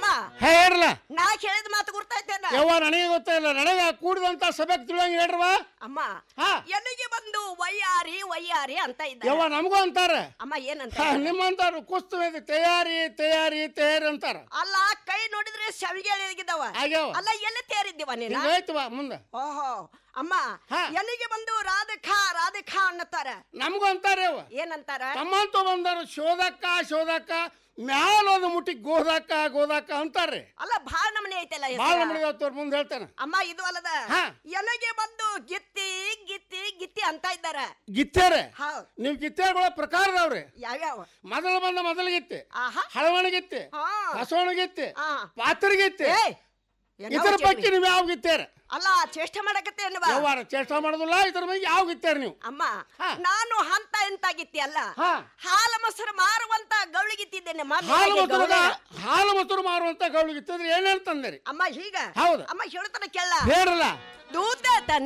ಅಮ್ಮ ಹೇ ಹೇಳ್ರಲ್ಲ ನಾ ಕೇಳಿದ ಮಾತು ಗುರ್ತಾಯ್ತೇನ ಯವ್ವ ನನಗೆ ಗೊತ್ತಿಲ್ಲ ನನಗೆ ಕೂಡಿದಂತ ಸಭೆಗೆ ತಿಳಿಯಂಗ ಹೇಳ್ರವ ಅಮ್ಮ ಹಾ ಎಲ್ಲಿಗೆ ಬಂದು ವಯ್ಯಾರಿ ವಯ್ಯಾರಿ ಅಂತ ಇದ್ದ ಯವ್ವ ನಮಗೂ ಅಂತಾರ ಅಮ್ಮ ಏನಂತ ಹಾ, ನಿಮ್ಮಂತಾರು ಕುಸ್ತು ಮೇಲೆ ತಯಾರಿ ತಯಾರಿ ತಯಾರಿ ಅಂತಾರ ಅಲ್ಲ ಕೈ ನೋಡಿದ್ರೆ ಸವಿಗೆಳಿಗಿದ್ದವ ಆಗ್ಯಾವ ಅಲ್ಲ ಎಲ್ಲಿ ತೇರಿದ್ದೀವ ನೀನ ಹಿಂಗಾಯ್ತವ ಮುಂದ ಓಹೋ ಅಮ್ಮ ಹಾ. ಎಲ್ಲಿಗೆ ಬಂದು ರಾಧಕಾ ರಾಧಕಾ ಅನ್ನತ್ತಾರ ನಮಗೂ ಅಂತಾರೆ ಯವ್ವ ಏನಂತಾರ ತಮ್ಮಂತ ಬಂದರು ಶೋಧಕ್ಕ ಶೋಧಕ್ಕ ಮ್ಯಾಲೋದು ಮುಟ್ಟಿ ಗೋದಾಕ ಗೋದಾಕ ಅಂತಾರ್ರಿ ಅಲ್ಲ ಭಾಳ ನಮನೆ ಐತಲ್ಲ ಹೆಸ್ರ. ಬಾಳ ನಮ್ಮಳಿದವ್ರ ಮುಂದೆ ಹೇಳ್ತಾನೆ ಅಮ್ಮ ಇದು ಅಲ್ಲದ ಹಾ. ಎಲ್ಲಿಗೆ ಬಂದು ಗಿತ್ತಿ ಗಿತ್ತಿ ಗಿತ್ತಿ ಅಂತ ಇದ್ದಾರ ಗಿತ್ತೇರೆ ಹೌದ್ ನೀವು ಗಿತ್ತೇರ್ಗಳ ಪ್ರಕಾರದವ್ರಿ ಯಾವ್ಯಾವ ಮೊದಲು ಬಂದ ಮೊದಲು ಗಿತ್ತೆ ಆಹಾ ಹಳವಣಿಗಿತ್ತೆ ಹಾ ಬಸವಣಗಿತ್ತೆ ಆ. ಪಾತ್ರಗಿತ್ತೆ ಏಯ್ ಏನೋ ಇದ್ರ ಚೇನಿ. ಪೈಕಿ ನೀವು ಯಾವ ಗಿತ್ತೇರ ಅಲ್ಲ ಚೇಷ್ಟೆ ಮಾಡಕತ್ತೆ ಅನ್ನುವ ವ್ಯವಹಾರ ಚೇಷ್ಟ ಮಾಡೋದಿಲ್ಲ ಇದ್ರ ಬಗ್ಗೆ ಯಾವ ಗಿತ್ತೇರ ನೀವು ಅಮ್ಮ ಹಾ. ನಾನು ಹಂತ ಎಂತ ಗಿತ್ತಿ ಅಲ್ಲ ಹಾ ಹಾಲು ಮೊಸರು ಮಾರುವಂತ ಗೌಳಿಗಿತ್ತಿದ್ದೇನೆ ಮೊನ್ನೆ ಹಾಲು ಹಾಗೆ ಮೊಸರು ಗೌಳಿ. ಹಾಲು ಮೊಸರು ಮಾರುವಂತ ಗೌಳು ಗಿತ್ತಿದ್ರೆ ಏನೇನ್ ತಂದಿರಿ ಅಮ್ಮ ಹೀಗ ಹೌದು ಅಮ್ಮ ಹೇಳ್ತಾನೆ ಕೇಳ ಹೇಳಲ್ಲ ದೂತ ತನ್ನ